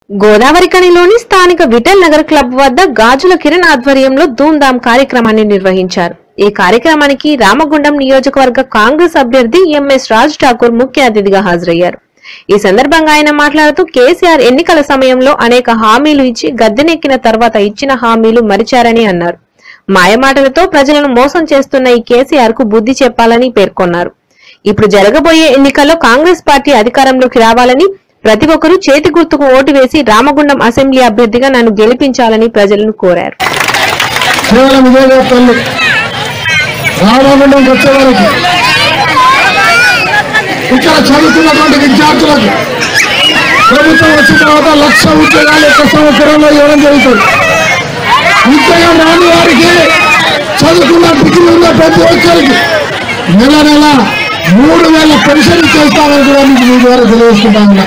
గోదావరి కనిలోని స్థానిక విఠల్ నగర్ క్లబ్ వద్ద గాజుల కిరణ్ ఆధ్వర్యంలో ధూమ్ధాం కార్యక్రమాన్ని నిర్వహించారు ఈ కార్యక్రమానికి రామగుండం నియోజకవర్గ కాంగ్రెస్ అభ్యర్థి ఎంఎస్ రాజ్ ఠాకూర్ ముఖ్య అతిథిగా హాజరయ్యారు ఈ సందర్భంగా ఆయన మాట్లాడుతూ కేసీఆర్ ఎన్నికల సమయంలో అనేక హామీలు ఇచ్చి గద్దెనెక్కిన తర్వాత ఇచ్చిన హామీలు మరిచారని అన్నారు మాయమాటలతో ప్రజలను మోసం చేస్తున్న ఈ కేసీఆర్ కు బుద్ధి చెప్పాలని పేర్కొన్నారు ఇప్పుడు జరగబోయే ఎన్నికల్లో కాంగ్రెస్ పార్టీ అధికారంలోకి రావాలని ప్రతి ఒక్కరూ చేతి గుర్తుకు ఓటు వేసి రామగుండం అసెంబ్లీ అభ్యర్థిగా నన్ను గెలిపించాలని ప్రజలను కోరారు కేవలం ఇదే చెప్తుంది రామగుండంకి వచ్చే వరకు ఇక్కడ చదువుతున్నటువంటి విద్యార్థులకు ప్రభుత్వం వచ్చిన తర్వాత లక్ష ఉద్యోగాలు ఒక సంవత్సరంలో ఇవ్వడం జరుగుతుంది ఉద్యోగం రాని వారికి చదువుకున్న డిగ్రీ ఉన్న ప్రతి ఒక్కరికి నెల నెల మూడు వేల పెన్షన్ చేస్తామని కూడా మీకు మీ ద్వారా తెలియజేసుకుంటా ఉన్నా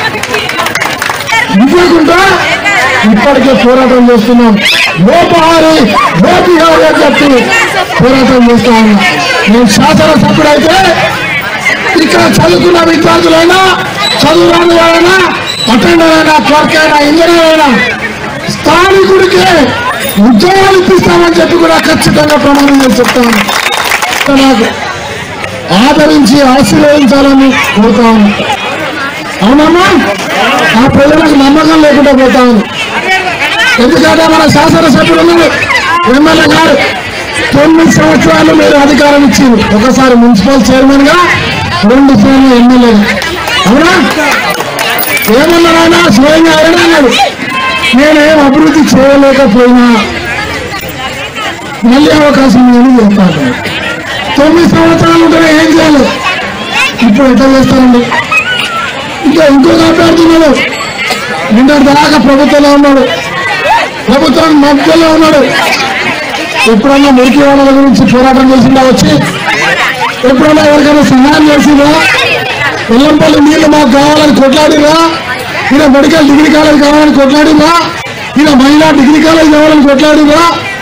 ఇవ్వకుండా ఇప్పటికే పోరాటం చేస్తున్నాం లోపహారి లోపిహారి అని చెప్పి పోరాటం చేస్తా ఉన్నాం నేను శాసనసభ్యుడైతే ఇక్కడ చదువుకున్న విద్యార్థులైనా చదువు రాని వారైనా అటెండర్ అయినా క్లర్క్ అయినా ఇంజనీర్ అయినా స్థానికుడికి ఉద్యోగాలు ఇప్పిస్తామని చెప్పి కూడా ఖచ్చితంగా ప్రమాణం చేసి చెప్తాను నాకు ఆదరించి ఆశీర్వదించాలని కోరుతా ఉన్నాను అవునమ్మా ఆ ప్రజలకు నమ్మకం లేకుండా పోతాను ఎందుకంటే మన శాసనసభ్యులు ఉన్నారు, ఎమ్మెల్యే గారు తొమ్మిది సంవత్సరాలు మీరు అధికారం ఇచ్చింది ఒకసారి మున్సిపల్ చైర్మన్ గా రెండు సార్లు ఎమ్మెల్యే అవునా ఏమన్నారైనా స్వయంగా ఆయన అన్నాడు నేనేం అభివృద్ధి చేయలేకపోయినా మళ్ళీ అవకాశం నేను చెప్తాను తొమ్మిది సంవత్సరాలు ఉంటే ఏం చేయాలి ఇప్పుడు ఎట్లా చేస్తారండి ఇంకా ఇంకొక అభ్యర్థి ఉన్నాడు నిన్నటి దాకా ప్రభుత్వంలో ఉన్నాడు ప్రభుత్వం మధ్యలో ఉన్నాడు ఎప్పుడన్నా మురికి వాళ్ళ గురించి పోరాటం చేసిందా వచ్చి ఎప్పుడన్నా ఎవరికైనా సహాయం చేసిందా వెల్లంపల్లి నీళ్లు మాకు కావాలని కొట్లాడిరా ఈయన మెడికల్ డిగ్రీ కాలేజ్ కావాలని కొట్లాడిరా ఈయన మహిళా డిగ్రీ కాలేజ్ కావాలని కొట్లాడిరా